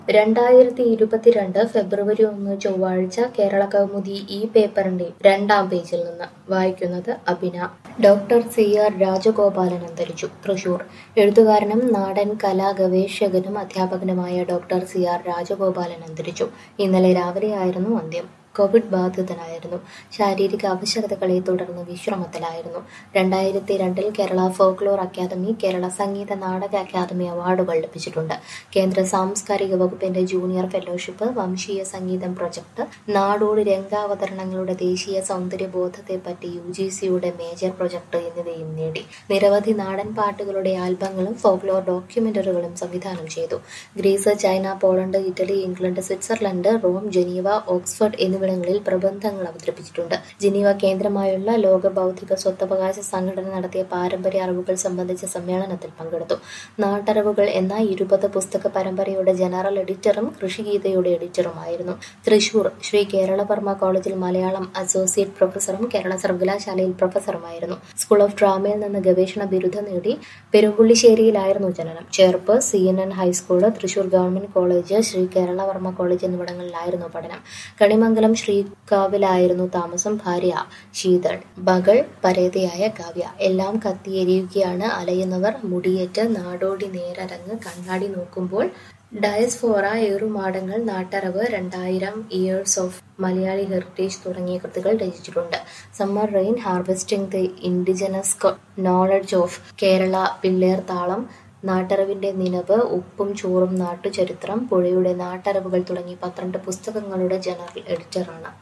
രണ്ടായിരത്തി ഇരുപത്തിരണ്ട് ഫെബ്രുവരി ഒന്ന് ചൊവ്വാഴ്ച കേരള കൗമുദി ഈ പേപ്പറിന്റെ രണ്ടാം പേജിൽ നിന്ന് വായിക്കുന്നത് അഭിന ഡോക്ടർ സി ആർ രാജഗോപാലൻ അന്തരിച്ചു തൃശൂർ എഴുത്തുകാരനും നാടൻ കലാ ഗവേഷകനും അധ്യാപകനുമായ ഡോക്ടർ സി ആർ രാജഗോപാലൻ അന്തരിച്ചു ഇന്നലെ രാവിലെയായിരുന്നു അന്ത്യം കോവിഡ് ബാധിതനായിരുന്നു ശാരീരിക അവശതകളെ തുടർന്ന് വിശ്രമത്തിലായിരുന്നു രണ്ടായിരത്തി രണ്ടിൽ Kerala folklore academy Kerala Sangeetha Nataka academy അവാർഡുകൾ ലഭിച്ചിട്ടുണ്ട് കേന്ദ്ര സാംസ്കാരിക വകുപ്പിന്റെ ജൂനിയർ ഫെലോഷിപ്പ് വംശീയ സംഗീതം പ്രൊജക്ട് നാടോടി രംഗാവതരണങ്ങളുടെ ദേശീയ സൗന്ദര്യബോധത്തെപ്പറ്റി യു ജി സിയുടെ മേജർ പ്രൊജക്ട് എന്നിവയും നേടി നിരവധി നാടൻ പാട്ടുകളുടെ ആൽബങ്ങളും ഫോക്ലോർ ഡോക്യുമെന്ററികളും സംവിധാനം ചെയ്തു Greece China Poland Italy England Switzerland Rome Geneva Oxford എന്നിവിടങ്ങളിൽ പ്രബന്ധങ്ങൾ അവതരിപ്പിച്ചിട്ടുണ്ട് ജനീവ കേന്ദ്രമായുള്ള ലോക ബൗദ്ധിക സ്വത്തവകാശ സംഘടന നടത്തിയ പാരമ്പര്യ അറിവുകൾ സംബന്ധിച്ച സമ്മേളനത്തിൽ പങ്കെടുത്തു നാട്ടറിവുകൾ എന്ന ഇരുപത് പുസ്തക പരമ്പരയുടെ ജനറൽ എഡിറ്ററും കൃഷിഗീതയുടെ എഡിറ്ററുമായിരുന്നു തൃശൂർ ശ്രീ കേരളവർമ്മ കോളേജിൽ മലയാളം അസോസിയേറ്റ് പ്രൊഫസറും കേരള സർവകലാശാലയിൽ പ്രൊഫസറുമായിരുന്നു സ്കൂൾ ഓഫ് ഡ്രാമയിൽ നിന്ന് ഗവേഷണ ബിരുദം നേടി പെരുമ്പുള്ളിശ്ശേരിയിലായിരുന്നു ജനനം Cherpu C N N high school Thrissur government college Shri Keralavarma college എന്നിവിടങ്ങളിലായിരുന്നു പഠനം കണിമംഗലം ശ്രീകാവിലായിരുന്നു താമസം ഭാര്യ ശീതൾ മകൾ പരേതയായ കാവ്യ എല്ലാം കത്തിയെരിയുകയാണ് അലയുന്നവർ മുടിയേറ്റ് നാടോടി നേരരങ്ങ് കണ്ണാടി നോക്കുമ്പോൾ ഡയസ്ഫോറ ഏറുമാടങ്ങൾ നാട്ടറവ് രണ്ടായിരം ഇയേഴ്സ് ഓഫ് മലയാളി ഹെറിറ്റേജ് തുടങ്ങിയ കൃതികൾ രചിച്ചിട്ടുണ്ട് summer rain harvesting the indigenous knowledge of Kerala പിള്ളേർ താളം നാട്ടറിവിന്റെ നിലവ് ഉപ്പും ചോറും നാട്ടുചരിത്രം പുഴയുടെ നാട്ടറിവുകൾ തുടങ്ങി പന്ത്രണ്ട് പുസ്തകങ്ങളുടെ ജനറൽ എഡിറ്ററാണ്